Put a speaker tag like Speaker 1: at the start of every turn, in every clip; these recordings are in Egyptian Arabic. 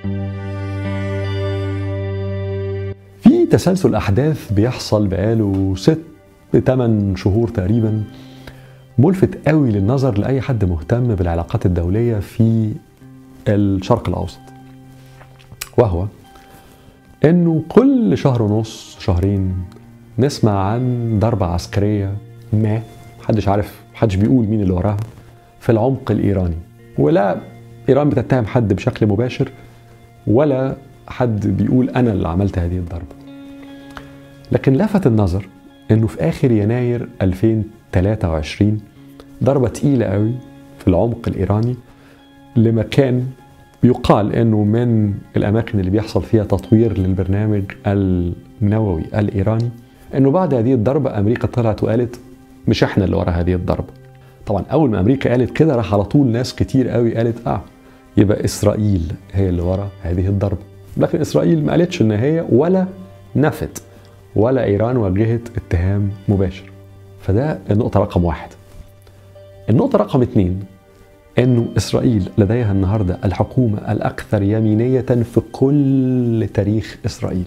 Speaker 1: في تسلسل احداث بيحصل بقاله ست ثمان شهور تقريبا ملفت قوي للنظر لاي حد مهتم بالعلاقات الدوليه في الشرق الاوسط وهو انه كل شهر ونص شهرين نسمع عن ضربه عسكريه ما محدش عارف محدش بيقول مين اللي وراها في العمق الايراني ولا ايران بتتهم حد بشكل مباشر ولا حد بيقول انا اللي عملت هذه الضربه لكن لفت النظر انه في اخر يناير 2023 ضربه تقيله قوي في العمق الايراني لمكان يقال انه من الاماكن اللي بيحصل فيها تطوير للبرنامج النووي الايراني انه بعد هذه الضربه امريكا طلعت وقالت مش احنا اللي ورا هذه الضربه طبعا اول ما امريكا قالت كده راح على طول ناس كتير قوي قالت اه يبقى اسرائيل هي اللي ورا هذه الضربه لكن اسرائيل ما قالتش ان هي ولا نفت ولا ايران وجهت اتهام مباشر فده النقطه رقم واحد النقطه رقم اتنين انه اسرائيل لديها النهارده الحكومه الاكثر يمينيه في كل تاريخ اسرائيل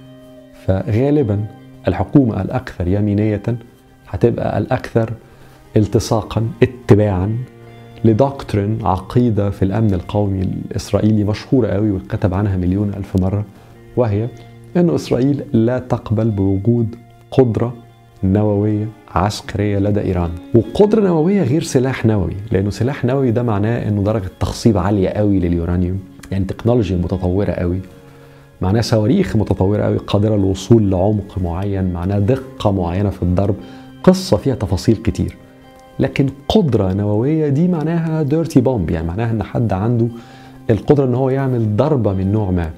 Speaker 1: فغالبا الحكومه الاكثر يمينيه هتبقى الاكثر التصاقا اتباعا لدوكترين عقيده في الامن القومي الاسرائيلي مشهوره قوي واتكتب عنها مليون الف مره وهي انه اسرائيل لا تقبل بوجود قدره نوويه عسكريه لدى ايران وقدره نوويه غير سلاح نووي لانه سلاح نووي ده معناه انه درجه تخصيب عاليه قوي لليورانيوم يعني تكنولوجيا متطوره قوي معناه صواريخ متطوره قوي قادره للوصول لعمق معين معناه دقه معينه في الضرب قصه فيها تفاصيل كتير لكن قدره نوويه دي معناها ديرتي بومب يعني معناها ان حد عنده القدره ان هو يعمل ضربه من نوع ما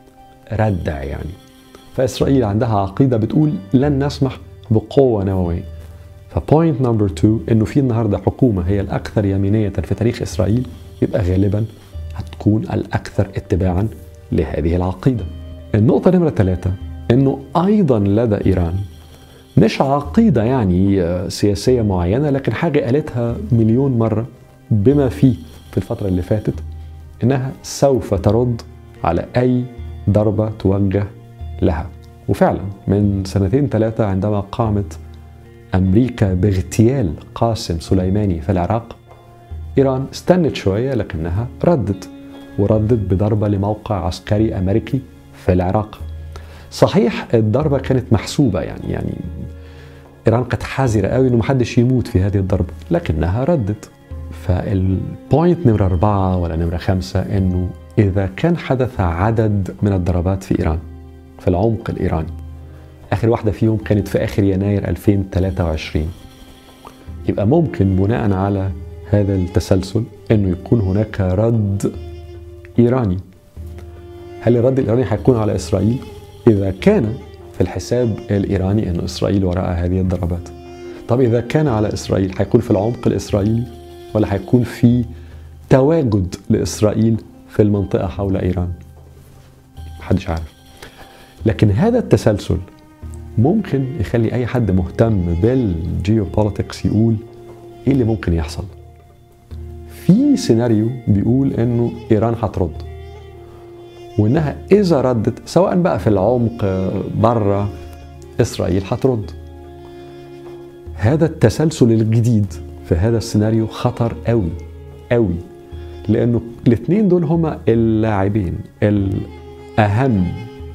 Speaker 1: ردع يعني فاسرائيل عندها عقيده بتقول لن نسمح بقوه نوويه فبوينت نمبر 2 انه في النهارده حكومه هي الاكثر يمينيه في تاريخ اسرائيل يبقى غالبا هتكون الاكثر اتباعا لهذه العقيده. النقطه نمره ثلاثه انه ايضا لدى ايران مش عقيده يعني سياسيه معينه لكن حاجه قالتها مليون مره بما فيه في الفتره اللي فاتت انها سوف ترد على اي ضربه توجه لها. وفعلا من سنتين ثلاثه عندما قامت امريكا باغتيال قاسم سليماني في العراق ايران استنت شويه لكنها ردت وردت بضربه لموقع عسكري امريكي في العراق صحيح الضربه كانت محسوبه يعني يعني ايران كانت حذره قوي انه محدش يموت في هذه الضربه لكنها ردت فالبوينت نمره أربعة ولا نمرة خمسة إنه إذا كان حدث عدد من الضربات في إيران في العمق الإيراني آخر واحدة فيهم كانت في آخر يناير 2023 يبقى ممكن بناء على هذا التسلسل انه يكون هناك رد ايراني هل الرد الايراني هيكون على اسرائيل اذا كان في الحساب الايراني ان اسرائيل وراء هذه الضربات طب اذا كان على اسرائيل هيكون في العمق الاسرائيلي ولا هيكون في تواجد لاسرائيل في المنطقه حول ايران محدش عارف لكن هذا التسلسل ممكن يخلي اي حد مهتم بالجيوبوليتكس يقول ايه اللي ممكن يحصل في سيناريو بيقول انه ايران هترد وانها اذا ردت سواء بقى في العمق بره اسرائيل هترد هذا التسلسل الجديد في هذا السيناريو خطر قوي قوي لانه الاثنين دول هما اللاعبين الاهم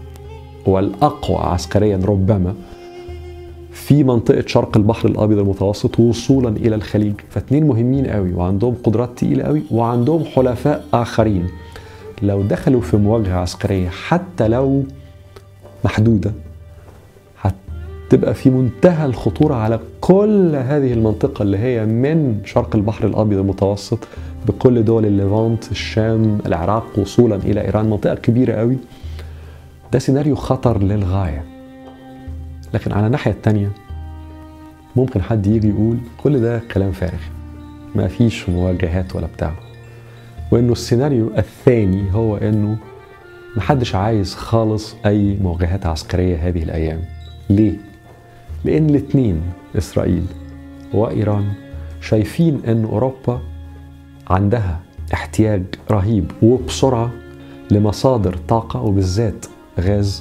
Speaker 1: والاقوى عسكريا ربما في منطقة شرق البحر الأبيض المتوسط وصولا إلى الخليج فاتنين مهمين قوي وعندهم قدرات تقيلة قوي وعندهم حلفاء آخرين لو دخلوا في مواجهة عسكرية حتى لو محدودة هتبقى في منتهى الخطورة على كل هذه المنطقة اللي هي من شرق البحر الأبيض المتوسط بكل دول الليفانت الشام العراق وصولا إلى إيران منطقة كبيرة قوي ده سيناريو خطر للغاية لكن على الناحية التانية ممكن حد يجي يقول كل ده كلام فارغ ما فيش مواجهات ولا بتاع وانه السيناريو الثاني هو انه محدش عايز خالص اي مواجهات عسكرية هذه الايام ليه؟ لان الاتنين اسرائيل وايران شايفين ان اوروبا عندها احتياج رهيب وبسرعة لمصادر طاقة وبالذات غاز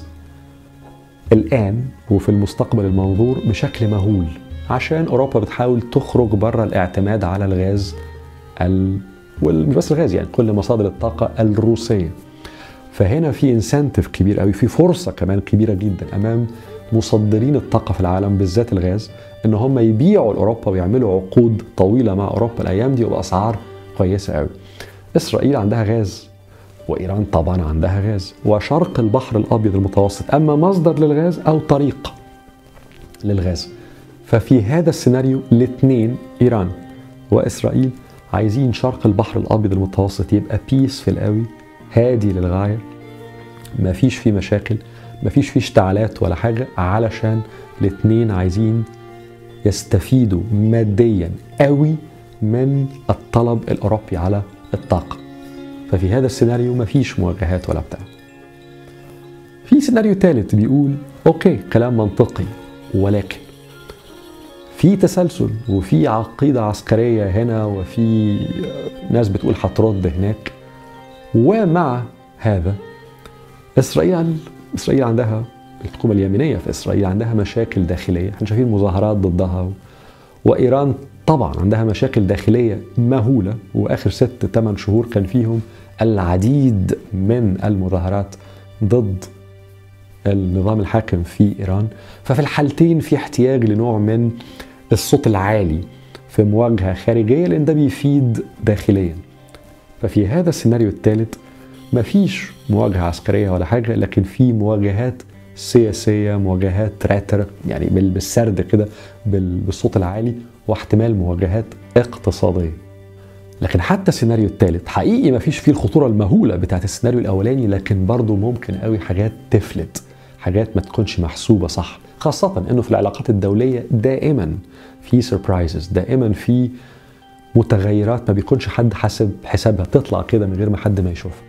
Speaker 1: الآن وفي المستقبل المنظور بشكل مهول عشان أوروبا بتحاول تخرج بره الاعتماد على الغاز ال... ومش بس الغاز يعني كل مصادر الطاقة الروسية فهنا في انسنتف كبير قوي في فرصة كمان كبيرة جدا أمام مصدرين الطاقة في العالم بالذات الغاز ان هم يبيعوا لاوروبا ويعملوا عقود طويله مع اوروبا الايام دي وباسعار كويسه قوي. اسرائيل عندها غاز وايران طبعا عندها غاز وشرق البحر الابيض المتوسط اما مصدر للغاز او طريق للغاز. ففي هذا السيناريو الاثنين ايران واسرائيل عايزين شرق البحر الابيض المتوسط يبقى بيسفل قوي هادي للغايه ما فيش فيه مشاكل ما فيش فيه اشتعالات ولا حاجه علشان الاثنين عايزين يستفيدوا ماديا قوي من الطلب الاوروبي على الطاقه ففي هذا السيناريو ما فيش مواجهات ولا بتاع في سيناريو ثالث بيقول اوكي كلام منطقي ولكن في تسلسل وفي عقيده عسكريه هنا وفي ناس بتقول هترد هناك ومع هذا اسرائيل اسرائيل عندها الحكومه اليمينيه في اسرائيل عندها مشاكل داخليه احنا شايفين مظاهرات ضدها وايران طبعا عندها مشاكل داخليه مهوله واخر ست ثمان شهور كان فيهم العديد من المظاهرات ضد النظام الحاكم في ايران ففي الحالتين في احتياج لنوع من الصوت العالي في مواجهه خارجيه لان ده بيفيد داخليا ففي هذا السيناريو الثالث مفيش مواجهه عسكريه ولا حاجه لكن في مواجهات سياسيه مواجهات راتر يعني بالسرد كده بالصوت العالي واحتمال مواجهات اقتصاديه لكن حتى السيناريو الثالث حقيقي ما فيش فيه الخطوره المهوله بتاعت السيناريو الاولاني لكن برضه ممكن قوي حاجات تفلت حاجات ما تكونش محسوبه صح خاصه انه في العلاقات الدوليه دائما في سربرايزز دائما في متغيرات ما بيكونش حد حاسب حسابها تطلع كده من غير ما حد ما يشوفها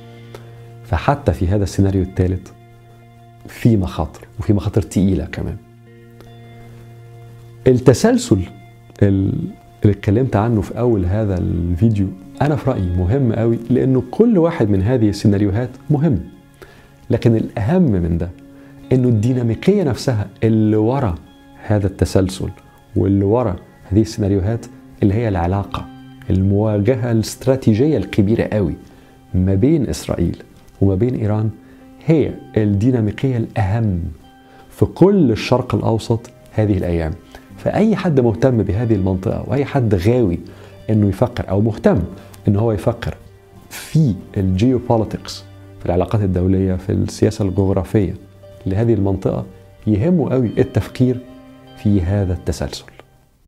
Speaker 1: فحتى في هذا السيناريو الثالث في مخاطر وفي مخاطر تقيله كمان التسلسل اللي اتكلمت عنه في اول هذا الفيديو انا في رايي مهم قوي لانه كل واحد من هذه السيناريوهات مهم لكن الاهم من ده انه الديناميكيه نفسها اللي ورا هذا التسلسل واللي ورا هذه السيناريوهات اللي هي العلاقه المواجهه الاستراتيجيه الكبيره قوي ما بين اسرائيل وما بين ايران هي الديناميكيه الاهم في كل الشرق الاوسط هذه الايام فاي حد مهتم بهذه المنطقه واي حد غاوي انه يفكر او مهتم ان هو يفكر في الجيوبوليتكس في العلاقات الدوليه في السياسه الجغرافيه لهذه المنطقه يهمه قوي التفكير في هذا التسلسل